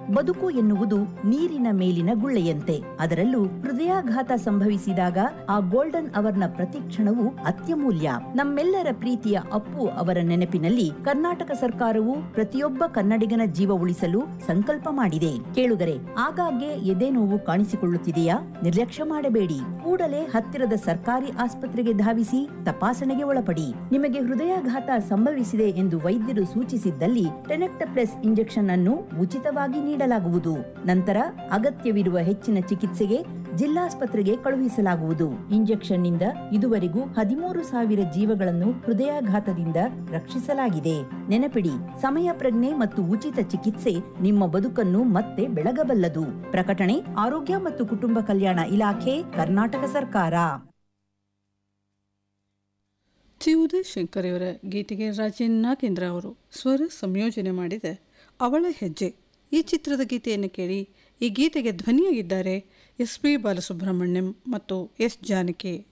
ಬದುಕು ಎನ್ನುವುದು ನೀರಿನ ಮೇಲಿನ ಗುಳ್ಳೆಯಂತೆ ಅದರಲ್ಲೂ ಹೃದಯಾಘಾತ ಸಂಭವಿಸಿದಾಗ ಆ ಗೋಲ್ಡನ್ ಅವರ್ನ ಪ್ರತಿಕ್ಷಣವು ಅತ್ಯಮೂಲ್ಯ ನಮ್ಮೆಲ್ಲರ ಪ್ರೀತಿಯ ಅಪ್ಪು ಅವರ ನೆನಪಿನಲ್ಲಿ ಕರ್ನಾಟಕ ಸರ್ಕಾರವು ಪ್ರತಿಯೊಬ್ಬ ಕನ್ನಡಿಗನ ಜೀವ ಉಳಿಸಲು ಸಂಕಲ್ಪ ಮಾಡಿದೆ ಕೇಳುಗರೆ ಆಗಾಗ್ಗೆ ಎದೆ ನೋವು ಕಾಣಿಸಿಕೊಳ್ಳುತ್ತಿದೆಯಾ ನಿರ್ಲಕ್ಷ್ಯ ಮಾಡಬೇಡಿ ಕೂಡಲೇ ಹತ್ತಿರದ ಸರ್ಕಾರಿ ಆಸ್ಪತ್ರೆಗೆ ಧಾವಿಸಿ ತಪಾಸಣೆಗೆ ಒಳಪಡಿ ನಿಮಗೆ ಹೃದಯಾಘಾತ ಸಂಭವಿಸಿದೆ ಎಂದು ವೈದ್ಯರು ಸೂಚಿಸಿದ್ದಲ್ಲಿ ಟೆನೆಕ್ಟಪ್ಲೆಸ್ ಇಂಜೆಕ್ಷನ್ ಅನ್ನು ಉಚಿತವಾಗಿ ನೀಡಲಾಗುವುದು ನಂತರ ಅಗತ್ಯವಿರುವ ಹೆಚ್ಚಿನ ಚಿಕಿತ್ಸೆಗೆ ಜಿಲ್ಲಾಸ್ಪತ್ರೆಗೆ ಕಳುಹಿಸಲಾಗುವುದು ಇಂಜೆಕ್ಷನ್ ನಿಂದ ಇದುವರೆಗೂ ಹದಿಮೂರು ಸಾವಿರ ಜೀವಗಳನ್ನು ಹೃದಯಾಘಾತದಿಂದ ರಕ್ಷಿಸಲಾಗಿದೆ ನೆನಪಿಡಿ ಸಮಯ ಪ್ರಜ್ಞೆ ಮತ್ತು ಉಚಿತ ಚಿಕಿತ್ಸೆ ನಿಮ್ಮ ಬದುಕನ್ನು ಮತ್ತೆ ಬೆಳಗಬಲ್ಲದು ಪ್ರಕಟಣೆ ಆರೋಗ್ಯ ಮತ್ತು ಕುಟುಂಬ ಕಲ್ಯಾಣ ಇಲಾಖೆ ಕರ್ನಾಟಕ ಸರ್ಕಾರ ಚಿ ಉದಯ್ ಶಂಕರ್ ಇವರ ಗೀತೆಗೆ ರಾಜೇನ್ ನಾಗೇಂದ್ರ ಅವರು ಸ್ವರ ಸಂಯೋಜನೆ ಮಾಡಿದ ಅವಳ ಹೆಜ್ಜೆ ಈ ಚಿತ್ರದ ಗೀತೆಯನ್ನು ಕೇಳಿ ಈ ಗೀತೆಗೆ ಧ್ವನಿಯಾಗಿದ್ದಾರೆ ಎಸ್ ಪಿ ಬಾಲಸುಬ್ರಹ್ಮಣ್ಯಂ ಮತ್ತು ಎಸ್ ಜಾನಕಿ